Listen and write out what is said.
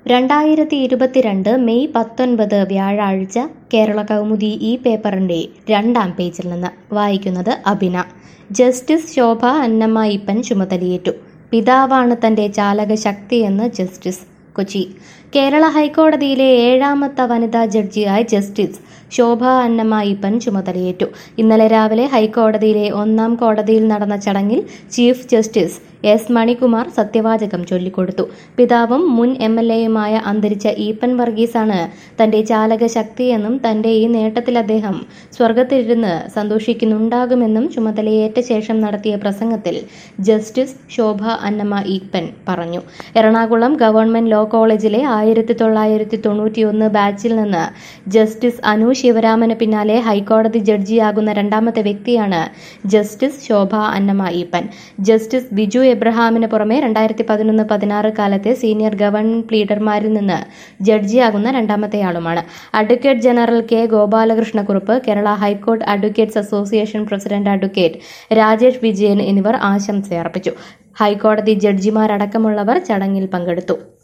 രണ്ടായിരത്തി ഇരുപത്തിരണ്ട് മെയ് പത്തൊൻപത് വ്യാഴാഴ്ച കേരള കൗമുദി ഈ പേപ്പറിന്റെ രണ്ടാം പേജിൽ നിന്ന് വായിക്കുന്നത് അഭിന ജസ്റ്റിസ് ശോഭ അന്നമ്മയിപ്പൻ ചുമതലയേറ്റു പിതാവാണ് തന്റെ ചാലക ശക്തിയെന്ന് ജസ്റ്റിസ് കൊച്ചി കേരള ഹൈക്കോടതിയിലെ ഏഴാമത്തെ വനിതാ ജഡ്ജിയായി ജസ്റ്റിസ് ശോഭ അന്നമ്മയിപ്പൻ ചുമതലയേറ്റു ഇന്നലെ രാവിലെ ഹൈക്കോടതിയിലെ ഒന്നാം കോടതിയിൽ നടന്ന ചടങ്ങിൽ ചീഫ് ജസ്റ്റിസ് എസ് മണികുമാർ സത്യവാചകം ചൊല്ലിക്കൊടുത്തു പിതാവും മുൻ എം എൽ എയുമായ അന്തരിച്ച ഈപ്പൻ വർഗീസാണ് തന്റെ ചാലക ശക്തിയെന്നും തന്റെ ഈ നേട്ടത്തിൽ അദ്ദേഹം സ്വർഗത്തിലിരുന്ന് സന്തോഷിക്കുന്നുണ്ടാകുമെന്നും ചുമതലയേറ്റ ശേഷം നടത്തിയ പ്രസംഗത്തിൽ ജസ്റ്റിസ് ശോഭ അന്നമ്മ ഈപ്പൻ പറഞ്ഞു എറണാകുളം ഗവൺമെന്റ് ലോ കോളേജിലെ ആയിരത്തി തൊള്ളായിരത്തി തൊണ്ണൂറ്റിയൊന്ന് ബാച്ചിൽ നിന്ന് ജസ്റ്റിസ് അനു ശിവരാമന് പിന്നാലെ ഹൈക്കോടതി ജഡ്ജിയാകുന്ന രണ്ടാമത്തെ വ്യക്തിയാണ് ജസ്റ്റിസ് ശോഭ അന്നമ്മ ഈപ്പൻ ജസ്റ്റിസ് ബിജു എബ്രഹാമിന് പുറമെ രണ്ടായിരത്തി പതിനൊന്ന് പതിനാറ് കാലത്തെ സീനിയർ ഗവൺമെന്റ് ലീഡർമാരിൽ നിന്ന് ജഡ്ജിയാകുന്ന രണ്ടാമത്തെയാളുമാണ് advocate general K Gopalakrishnakurup Kerala high court advocates association president advocate Rajesh Vijayan എന്നിവർ ആശംസയർപ്പിച്ചു ഹൈക്കോടതി ജഡ്ജിമാരടക്കമുള്ളവർ ചടങ്ങിൽ പങ്കെടുത്തു